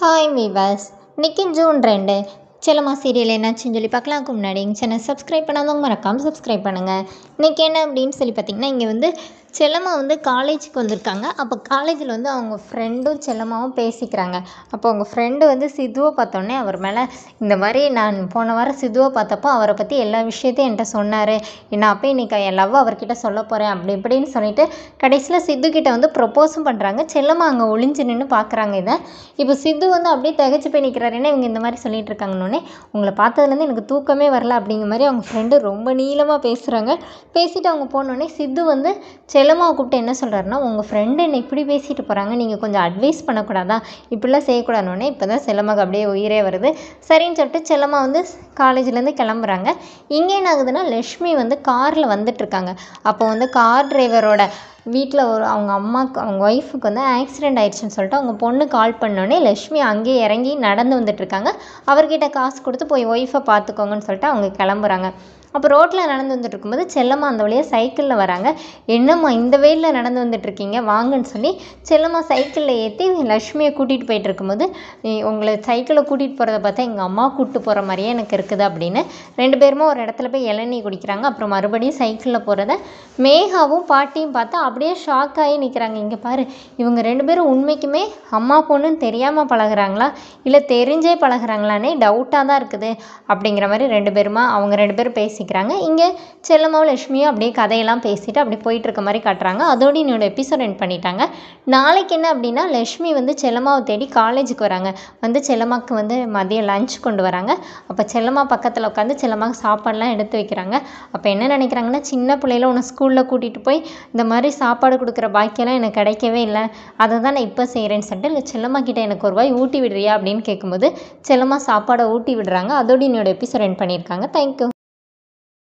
hi viewers இன்னைக்கு June ரெண்டு செல்லம்மா serial என்னாச்சுன்னு சொல்லி பார்க்கலாம்க்கு முன்னாடி எங்கள் சேனல் சப்ஸ்கிரைப் பண்ணாதவங்க மறக்காமல் சப்ஸ்கிரைப் பண்ணுங்கள் இன்றைக்கி என்ன அப்படின்னு சொல்லி பார்த்தீங்கன்னா இங்கே வந்து செல்லம்மா வந்து காலேஜுக்கு வந்திருக்காங்க அப்போ காலேஜில் வந்து அவங்க ஃப்ரெண்டும் செல்லம்மாவும் பேசிக்கிறாங்க அப்போ அவங்க ஃப்ரெண்டு வந்து சித்துவை பார்த்தோன்னே அவர் மேலே இந்த மாதிரி நான் போன வாரம் சித்துவை பார்த்தப்போ அவரை பற்றி எல்லா விஷயத்தையும் என்கிட்ட சொன்னார் நான் அப்போ இன்னைக்கு என் லவ் அவர்கிட்ட சொல்ல போகிறேன் அப்படி இப்படின்னு சொல்லிட்டு கடைசியில் சித்து கிட்ட வந்து ப்ரொப்போஸும் பண்ணுறாங்க செல்லம்மா அங்கே ஒளிஞ்சு நின்று பார்க்குறாங்க இதை இப்போ சித்து வந்து அப்படியே திகைச்சு போய் நிற்கிறாரு என்ன இவங்க இந்த மாதிரி சொல்லிட்டு இருக்காங்கன்னொடனே உங்களை பார்த்ததுலேருந்து எனக்கு தூக்கமே வரல அப்படிங்கிற மாதிரி அவங்க ஃப்ரெண்டு ரொம்ப நீளமாக பேசுகிறாங்க பேசிட்டு அவங்க போனோடனே சித்து வந்து செல்லம்மாவை கூப்பிட்டு என்ன சொல்கிறாருன்னா உங்கள் ஃப்ரெண்டு என்னை இப்படி பேசிட்டு போகிறாங்க நீங்கள் கொஞ்சம் அட்வைஸ் பண்ணக்கூடாதா இப்படிலாம் செய்யக்கூடாதுன்னொடனே இப்போ தான் செல்லம்மாக்கு அப்படியே உயிரே வருது சரின்னு சொல்லிட்டு செல்லம்மா வந்து காலேஜ்லேருந்து கிளம்புறாங்க இங்கே என்ன ஆகுதுன்னா லக்ஷ்மி வந்து காரில் வந்துட்டுருக்காங்க அப்போ வந்து கார் டிரைவரோட வீட்டில் ஒரு அவங்க அம்மாவுக்கு அவங்க ஒய்ஃபுக்கு வந்து ஆக்சிடெண்ட் ஆயிடுச்சுன்னு சொல்லிட்டு அவங்க பொண்ணு கால் பண்ணோடனே லக்ஷ்மி அங்கேயே இறங்கி நடந்து வந்துட்டுருக்காங்க அவர்கிட்ட காசு கொடுத்து போய் ஒய்ஃபை பார்த்துக்கோங்கன்னு சொல்லிட்டு அவங்க கிளம்புறாங்க அப்போ ரோட்டில் நடந்து வந்துட்டு இருக்கும்போது செல்லம்மா அந்த வழியாக சைக்கிளில் வராங்க என்னம்மா இந்த வெயிலில் நடந்து வந்துட்டுருக்கீங்க வாங்கன்னு சொல்லி செல்லம்மா சைக்கிளில் ஏற்றி லக்ஷ்மியை கூட்டிகிட்டு போயிட்டு இருக்கும்போது "நீ- உங்களை சைக்கிளில் கூட்டிகிட்டு போகிறத பார்த்தா எங்கள் அம்மா கூப்பிட்டு போகிற மாதிரியே எனக்கு இருக்குது அப்படின்னு ரெண்டு பேருமே ஒரு இடத்துல போய் இளநீ குடிக்கிறாங்க அப்புறம் மறுபடியும் சைக்கிளில் போகிறத மேகாவும் பாட்டியும் பார்த்தா அப்படியே ஷாக் ஆகி நிற்கிறாங்க இங்கே பாரு இவங்க ரெண்டு பேரும் உண்மைக்குமே அம்மா பொண்ணுன்னு தெரியாமல் பழகுறாங்களா இல்லை தெரிஞ்சே பழகுறாங்களானே டவுட்டாக தான் இருக்குது அப்படிங்கிற மாதிரி ரெண்டு பேருமா அவங்க ரெண்டு பேரும் பேசிக்கிறாங்க இங்கே செல்லம்மாவும் லட்சுமியும் அப்படியே கதையெல்லாம் பேசிட்டு அப்படி போயிட்டு இருக்க மாதிரி காட்டுறாங்க அதோடு என்னோட எபிசோட் எண்ட் பண்ணிட்டாங்க நாளைக்கு என்ன அப்படின்னா லட்சுமி வந்து செல்லம்மாவை தேடி காலேஜுக்கு வராங்க வந்து செல்லம்மாக்கு வந்து மதியம் லஞ்ச் கொண்டு வராங்க அப்போ செல்லம்மா பக்கத்தில் உட்காந்து செல்லம்மாக்கு சாப்பாடுலாம் எடுத்து வைக்கிறாங்க அப்போ என்ன நினைக்கிறாங்கன்னா சின்ன பிள்ளையில உன்னை ஸ்கூலில் கூட்டிகிட்டு போய் இந்த மாதிரி சாப்பாடு கொடுக்குற பாக்கியெல்லாம் எனக்கு கிடைக்கவே இல்லை அதை தான் நான் இப்போ செய்கிறேன்னு சொல்லிட்டு இல்லை செல்லம்மா கிட்ட எனக்கு ஒரு வாய் ஊட்டி விடுறியா அப்படின்னு கேட்கும்போது செல்லம்மா சாப்பாடை ஊட்டி விடுறாங்க அதோடு என்னோட எபிசோட் எண்ட் பண்ணியிருக்காங்க தேங்க்யூ